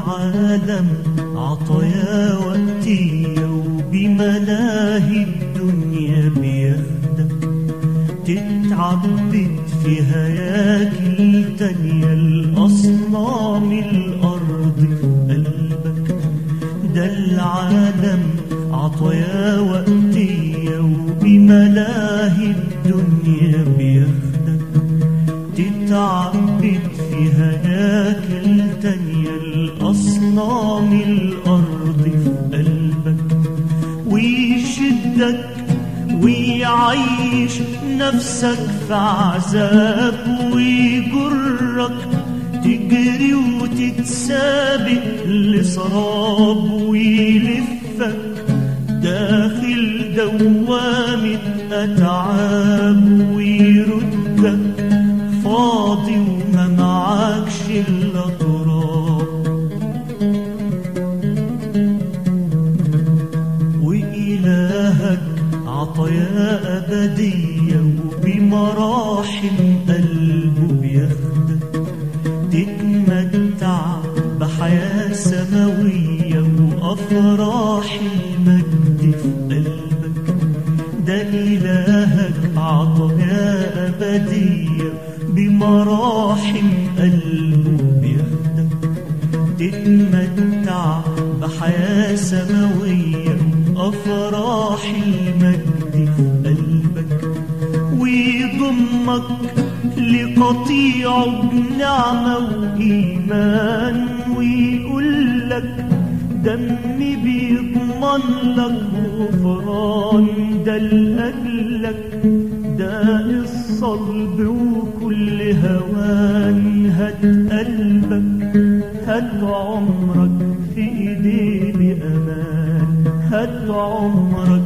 العالم عطايا وقتية وبملاهي الدنيا بياخدك تتعبد في هياكل تانية الأصنام الأرض في قلبك ده العالم عطايا وقتية وبملاهي الدنيا بياخدك تتعبد في هياكل تانية الأصنام الأرض في قلبك ويشدك ويعيش نفسك في عذاب ويجرك تجري وتتسابق لسراب ويلفك داخل دوامة أتعاب ويردك فاضي وما معكش إلا تراب وإلهك عطايا أبدية وبمراحم قلبه بياخدك تتمتع بحياة سماوية وأفراح المجد في قلبك ده إلهك عطايا أبدية بمراحم قلبه بياخدك تتمتع بحياة سماوية وأفراح المجد في قلبك ويضمك لقطيع بنعمة وإيمان ويقولك دمي بيضمن لك غفران ده لأجلك ده الصلب وكل هوان هات قلبك هات عمرك في ايديه بأمان هات عمرك